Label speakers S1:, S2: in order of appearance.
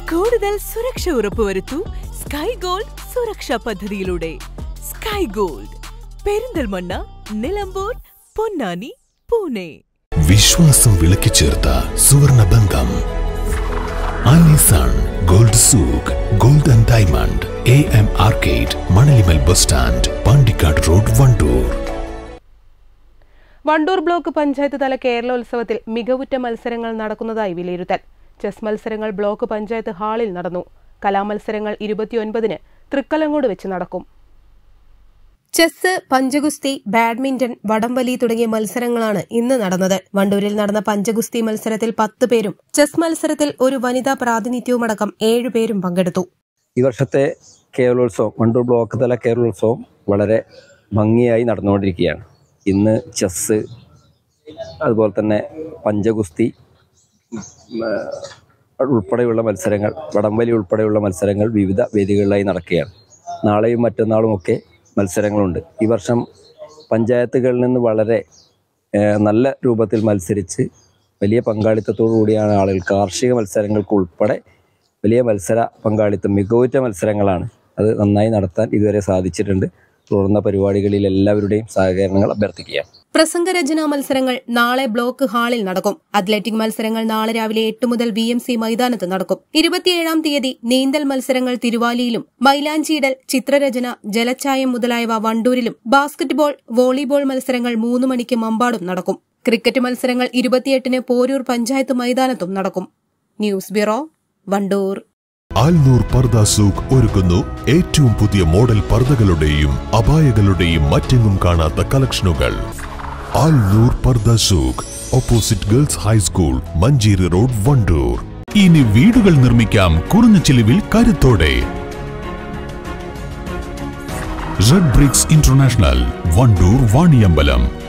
S1: കൂടുതൽ സുരക്ഷ ഉറപ്പുവരുത്തൂ sky gold സുരക്ഷാ പദ്ധതിയിലൂടെ സ്കൈ ഗോൾഡ് പെരിന്തൽമണ്ണ നിലമ്പൂർ പൊന്നാനി പൂനെ
S2: വിശ്വാസം വിളക്കിച്ചേർത്ത സുവർണ ബന്ധം ആലിസാൺ gold souk gold and diamond A M arcade മണലിമൽ bus stand Pandikkad road Wandoor
S3: Wandoor block panchayat തല കേരളോത്സവത്തിൽ മികവുറ്റ മത്സരങ്ങൾ നടക്കുന്നതായി വിലയിരുത്തൽ ചെസ് മത്സരങ്ങൾ ബ്ലോക്ക് പഞ്ചായത്ത് ഹാളിൽ നടന്നു കലാമത്സരങ്ങൾ ഇരുപത്തിയൊൻപതിന് തൃക്കലങ്ങോട് വെച്ച് നടക്കും ചെസ് പഞ്ചഗുസ്തി ബാഡ്മിന്റൺ വടംവലി തുടങ്ങിയ മത്സരങ്ങളാണ് ഇന്ന് നടന്നത് വണ്ടൂരിൽ നടന്ന പഞ്ചഗുസ്തി മത്സരത്തിൽ പത്ത് പേരും ചെസ് മത്സരത്തിൽ ഒരു വനിതാ പ്രാതിനിധ്യവുമടക്കം ഏഴുപേരും പങ്കെടുത്തു
S4: ഈ വർഷത്തെ കേരളോത്സവം വണ്ടൂർ ബ്ലോക്ക് തല കേരളോത്സവം വളരെ ഭംഗിയായി നടന്നുകൊണ്ടിരിക്കുകയാണ് ഇന്ന് ചെസ്സ് അതുപോലെ തന്നെ പഞ്ചഗുസ്തി ഉം, ആ, ഉൾപ്പെടെയുള്ള മത്സരങ്ങൾ വടംവലി ഉൾപ്പെടെയുള്ള മത്സരങ്ങൾ വിവിധ വേദികളിലായി നടക്കുകയാണ് നാളെയും മറ്റന്നാളും ഒക്കെ മത്സരങ്ങളുണ്ട് ഈ വർഷം പഞ്ചായത്തുകളിൽ നിന്ന് വളരെ ഏഹ്, നല്ല രൂപത്തിൽ മത്സരിച്ച് വലിയ പങ്കാളിത്തത്തോടു കൂടിയാണ് ആളുകൾ കാർഷിക മത്സരങ്ങൾക്ക് ഉൾപ്പെടെ വലിയ മത്സര പങ്കാളിത്തം മികവുറ്റ മത്സരങ്ങളാണ് അത് നന്നായി നടത്താൻ ഇതുവരെ സാധിച്ചിട്ടുണ്ട് തുടർന്ന പരിപാടികളിൽ എല്ലാവരുടെയും സഹകരണങ്ങൾ അഭ്യർത്ഥിക്കുകയാണ്
S3: പ്രസംഗരചനാ മത്സരങ്ങൾ നാളെ ബ്ലോക്ക് ഹാളിൽ നടക്കും അത്ലറ്റിക് മത്സരങ്ങൾ നാളെ രാവിലെ എട്ട് മുതൽ വി എം സി മൈതാനത്ത് നടക്കും ഇരുപത്തിയേഴാം തീയതി നീന്തൽ മത്സരങ്ങൾ തിരുവാലിയിലും മൈലാഞ്ചിയിടൽ ചിത്രരചന ജലച്ചായം മുതലായവ വണ്ടൂരിലും ബാസ്കറ്റ്ബോൾ വോളിബോൾ മത്സരങ്ങൾ മൂന്ന് മണിക്ക് മമ്പാടും നടക്കും ക്രിക്കറ്റ് മത്സരങ്ങൾ ഇരുപത്തിയെട്ടിന് പോരൂർ പഞ്ചായത്ത് മൈതാനത്തും നടക്കും ന്യൂസ് ബ്യൂറോ വണ്ടൂർ
S2: ആൽനൂർ പർദ സൂഖ് ഒരുക്കുന്നു ഏറ്റവും പുതിയ മോഡൽ പർദകളുടെയും അപായകളുടെയും മറ്റെങ്ങും കാണാത്ത കളക്ഷനുകൾ Alnoor Pardha Souk opposite girls high school Manjeri road Wandoor ഇനി വീടുകൾ നിർമ്മിക്കാം കുറഞ്ഞ ചിലവിൽ കരുത്തോടെ red bricks international Wandoor Vaniyambalam